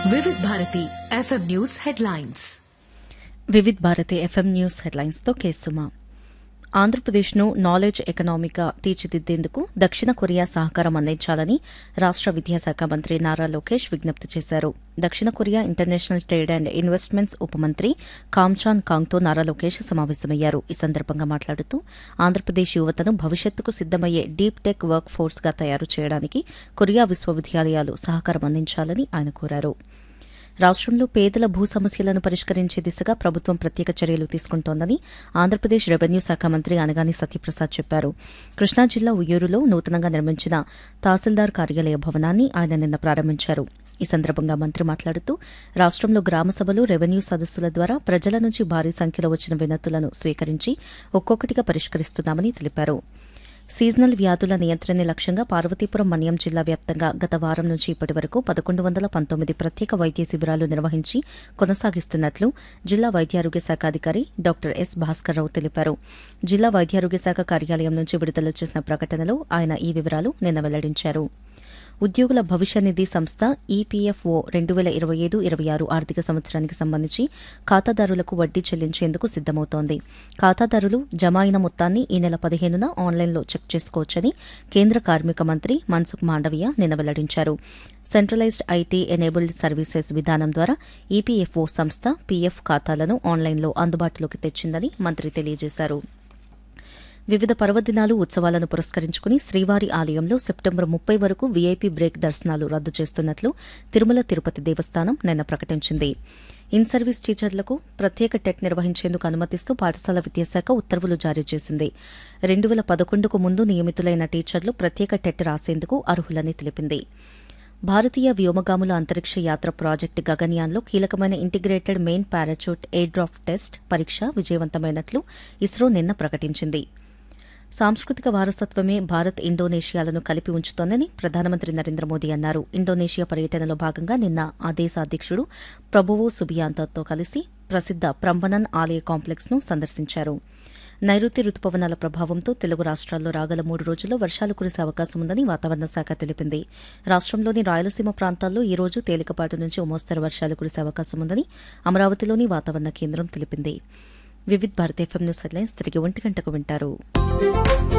Vividh Bharati FM news headlines Vividh Bharati FM news హెడ్లైన్స్తో కేసుమా ఆంధ్రప్రదేశ్ను నాలెడ్జ్ ఎకనామీగా తీర్చిదిద్దేందుకు దక్షిణ కొరియా సహకారం అందించాలని రాష్ట విద్యాశాఖ మంత్రి నారా లోకేష్ విజ్ఞప్తి చేశారు దక్షిణ Korea international trade and investments ఉపమంత్రి కామ్చాన్ కాంగ్తో నారా లోకేష్ సమావేశమయ్యారు ఈ సందర్భంగా మాట్లాడుతూ ఆంధ్రప్రదేశ్ యువతను భవిష్యత్తుకు సిద్దమయ్యే డీప్ టెక్ వర్క్ ఫోర్స్గా తయారు చేయడానికి కొరియా విశ్వవిద్యాలయాలు సహకారం అందించాలని ఆయన కోరారు రాష్ట్రంలో పేదల భూ సమస్యలను పరిష్కరించే దిశగా ప్రభుత్వం ప్రత్యేక చర్యలు తీసుకుంటోందని ఆంధ్రప్రదేశ్ రెవెన్యూ శాఖ మంత్రి అనగాని సత్యప్రసాద్ చెప్పారు కృష్ణా జిల్లా ఉయ్యూరులో నూతనంగా నిర్మించిన తహసీల్దార్ కార్యాలయ భవనాన్ని ఆయన నిన్న ప్రారంభించారు ఈ సందర్భంగా మంత్రి మాట్లాడుతూ రాష్ట్రంలో గ్రామ సభలు రెవెన్యూ సదస్సుల ద్వారా ప్రజల నుంచి భారీ సంఖ్యలో వచ్చిన వినతులను స్వీకరించి ఒక్కొక్కటిగా పరిష్కరిస్తున్నామని తెలిపారు సీజనల్ వ్యాధుల నియంత్రణ లక్ష్యంగా పార్వతీపురం మన్యం జిల్లా వ్యాప్తంగా గత వారం నుంచి ఇప్పటి వరకు పదకొండు వందల పంతొమ్మిది ప్రత్యేక వైద్య శిబిరాలు నిర్వహించి కొనసాగిస్తున్నట్లు జిల్లా వైద్యారోగ్య శాఖ అధికారి డాక్టర్ ఎస్ భాస్కర్రావు తెలిపారు జిల్లా వైద్యారోగ్య శాఖ కార్యాలయం నుంచి విడుదల చేసిన ప్రకటనలో ఆయన ఈ వివరాలు నిన్న వెల్లడించారు ఉద్యోగుల భవిష్య నిధి సంస్థ ఈపీఎఫ్ఓ రెండు వేల ఇరవై ఐదు ఇరవై ఆరు ఆర్థిక సంవత్సరానికి సంబంధించి ఖాతాదారులకు వడ్డీ చెల్లించేందుకు సిద్దమవుతోంది ఖాతాదారులు జమ అయిన మొత్తాన్ని ఈ నెల పదిహేనున ఆన్లైన్లో చెక్ చేసుకోవచ్చని కేంద్ర కార్మిక మంత్రి మన్సుఖ్ మాండవీయ నిన్న వెల్లడించారు సెంట్రలైజ్డ్ ఐటీ ఎనేబుల్డ్ సర్వీసెస్ విధానం ద్వారా ఈపీఎఫ్ఓ సంస్థ పీఎఫ్ ఖాతాలను ఆన్లైన్లో అందుబాటులోకి తెచ్చిందని మంత్రి తెలియజేశారు వివిధ పర్వదినాలు ఉత్సవాలను పురస్కరించుకుని శ్రీవారి ఆలయంలో సెప్టెంబర్ ముప్పై వరకు వీఐపీ బ్రేక్ దర్శనాలు రద్దు చేస్తున్నట్లు తిరుమల తిరుపతి దేవస్థానం నిన్న ప్రకటించింది ఇన్ సర్వీస్ టీచర్లకు ప్రత్యేక టెట్ నిర్వహించేందుకు అనుమతిస్తూ పాఠశాల విద్యాశాఖ ఉత్తర్వులు జారీ చేసింది రెండు వేల పదకొండుకు ముందు నియమితులైన టీచర్లు ప్రత్యేక టెట్ రాసేందుకు అర్హులని తెలిపింది భారతీయ వ్యోమగాముల అంతరిక్ష యాత్ర ప్రాజెక్టు గగన్యాన్లో కీలకమైన integrated main parachute air drop test పరీక్ష విజయవంతమైనట్లు ఇస్రో నిన్న ప్రకటించింది సాంస్కృతిక వారసత్వమే భారత్ ఇండోనేషియాలను కలిపి ఉంచుతోందని ప్రధానమంత్రి నరేంద్ర మోదీ అన్నారు ఇండోనేషియా పర్యటనలో భాగంగా నిన్న ఆ దేశ అధ్యకుడు ప్రభువో సుబియాంతోతో కలిసి ప్రసిద్ద ప్రంబనన్ ఆలయ కాంప్లెక్స్ ను సందర్శించారు నైరుతి రుతుపవనాల ప్రభావంతో తెలుగు రాష్ట్రాల్లో రాగల మూడు రోజుల్లో వర్షాలు కురిసే అవకాశం ఉందని వాతావరణ శాఖ తెలిపింది రాష్ట్రంలోని రాయలసీమ ప్రాంతాల్లో ఈ రోజు తేలికపాటి నుంచి ఓ మోస్తరు వర్షాలు కురిసే అవకాశం ఉందని అమరావతిలోని వాతావరణ కేంద్రం తెలిపింది Vividh Bharat FM news headlines తిరిగి ఒంటి గంటకు వింటారు